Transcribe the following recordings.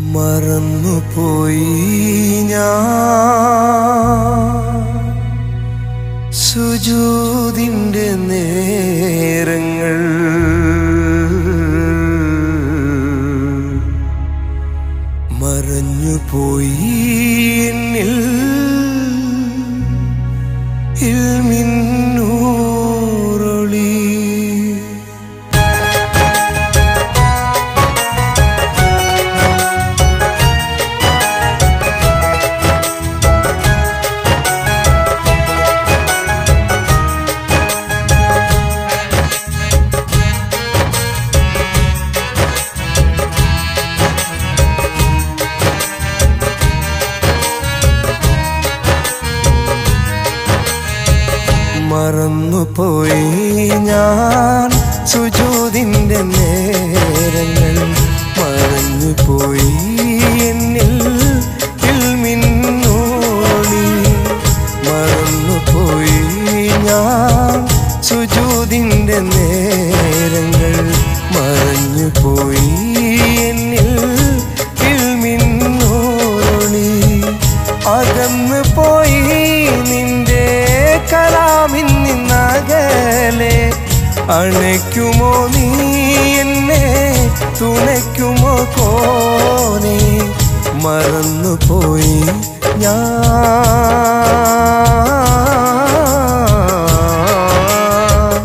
മറന്നുപോയി ഞാൻ സുജൂതിൻ്റെ നേരങ്ങൾ മറഞ്ഞുപോയി എന്നിൽ ഇൽമിന്നൂറൊളി മറന്നുപോയി ഞാൻ സുജൂതിൻ്റെ നേരങ്ങൾ മറഞ്ഞുപോയി എന്നിൽ ഇൽമിന്നോളി മറന്നുപോയി ഞാൻ സുജൂതിൻ്റെ നേരങ്ങൾ മറഞ്ഞുപോയി എന്നിൽ ഇൽമിന്നോളി അകന്നു പോയി നിന്റെ കലാമിൽ നിന്നകലെ അണയ്ക്കുമോ നീ എന്നെ തുണയ്ക്കുമോ കോനെ മറന്നുപോയി ഞാൻ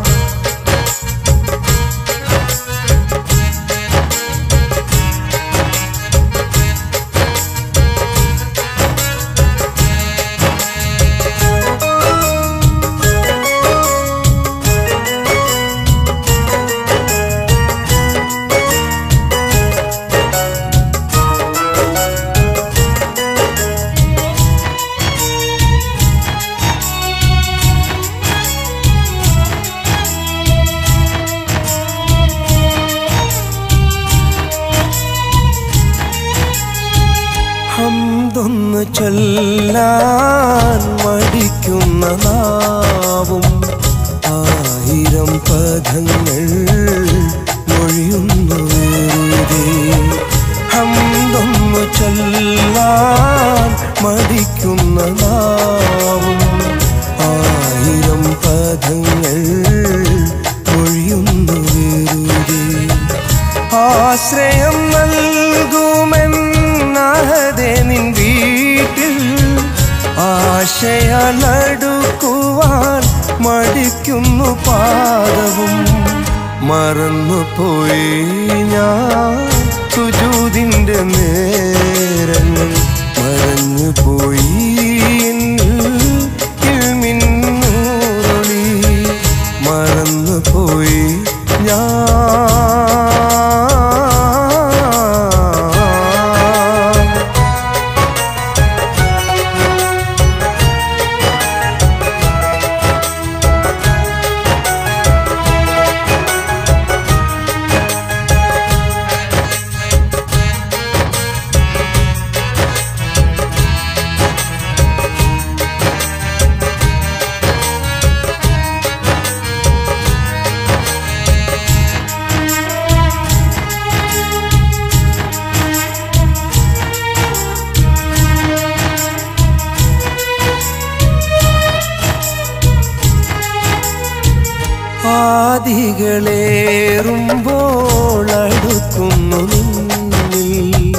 ഹംദൊന്ന് ചൊല്ലാൻ മടിക്കുന്ന നാവും ആയിരം പദങ്ങൾ മൊഴിയുന്നു വെറുതെ ഹംദൊന്ന് ചൊല്ലാൻ മടിക്കുന്ന നാവും ആയിരം പദങ്ങൾ മൊഴിയുന്നു വെറുതെ ആശ്രയം നൽകുമെന്നഹതെ നിൻ വീട്ടിൽ ആശയാലടുക്കുവാൻ മടിക്കുന്നു പാദവും മറന്നുപോയി ഞാൻ സുജൂതിൻ്റെ നേരങ്ങൾ മറഞ്ഞുപോയി എന്നിൽ ഇൽമിന്നൂറൊളി മറന്നുപോയി ഞാൻ ആദികളേറുമ്പോൾ അടുക്കുന്നു നിന്നിൽ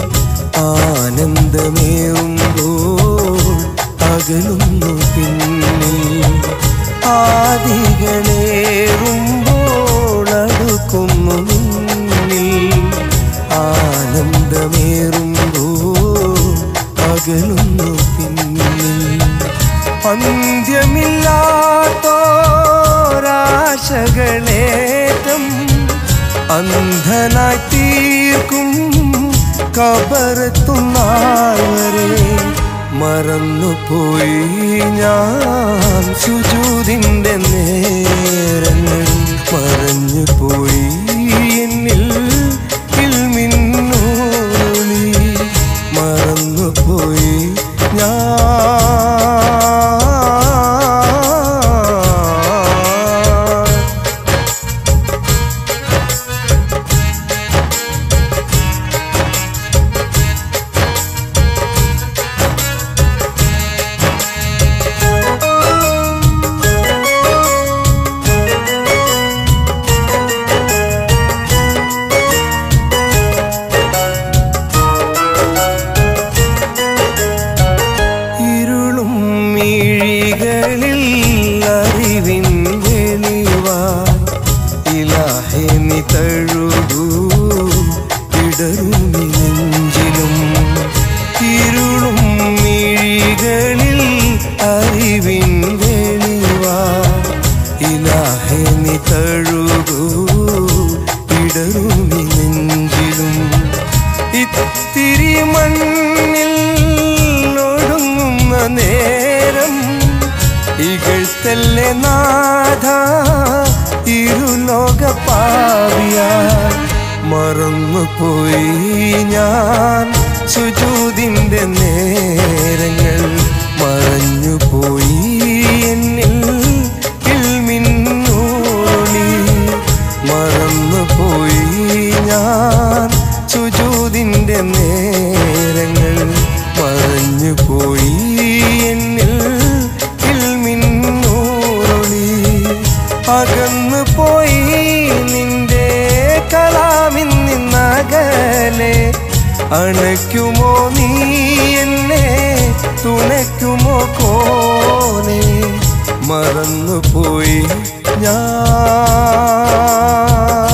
ആനന്ദമേറുമ്പോൾ അകലുന്നു പിന്നിൽ ആദികളേറുമ്പോൾ അടുക്കുന്നു നിന്നിൽ ആനന്ദമേറുമ്പോൾ അകലുന്നു പിന്നിൽ അന്ത്യമില്ലാത്തോരാശകളേറ്റം അന്ധനായി തീർക്കും കബറത്തുന്നാൾ വരെ മറന്നുപോയി ഞാൻ സുജൂതിൻ്റെ നേരങ്ങൾ മറഞ്ഞുപോയി എന്നിൽ ഇൽമിന്നോളി മറന്നുപോയി ഞാൻ അറിവിൻ വെളിവാ ഇലാഹെ നീ കഴുകൂ ഇടറുമി നെഞ്ചിലും ഇത്തിരി മണ്ണിൽ ഒടുങ്ങുന്ന നേരം ഇകഴ്ത്തല്ലേ നാഥ ഇരുലോക പാവിയ മറന്നുപോയി ഞാൻ സുജൂതിൻ്റെ നേരങ്ങൾ മറഞ്ഞുപോയി എന്നിൽ ഇൽമിന്നോളി മറന്നുപോയി ഞാൻ സുജൂതിൻ്റെ നേരങ്ങൾ മറഞ്ഞുപോയി എന്നിൽ ഇൽമിന്നോളി അകന്നു പോയി നിന്റെ കലാമിൽ നിന്നകലെ അണയ്ക്കുമോ നീ എന്നെ തുണയ്ക്കുമോ കോനെ മറന്നുപോയി ഞാൻ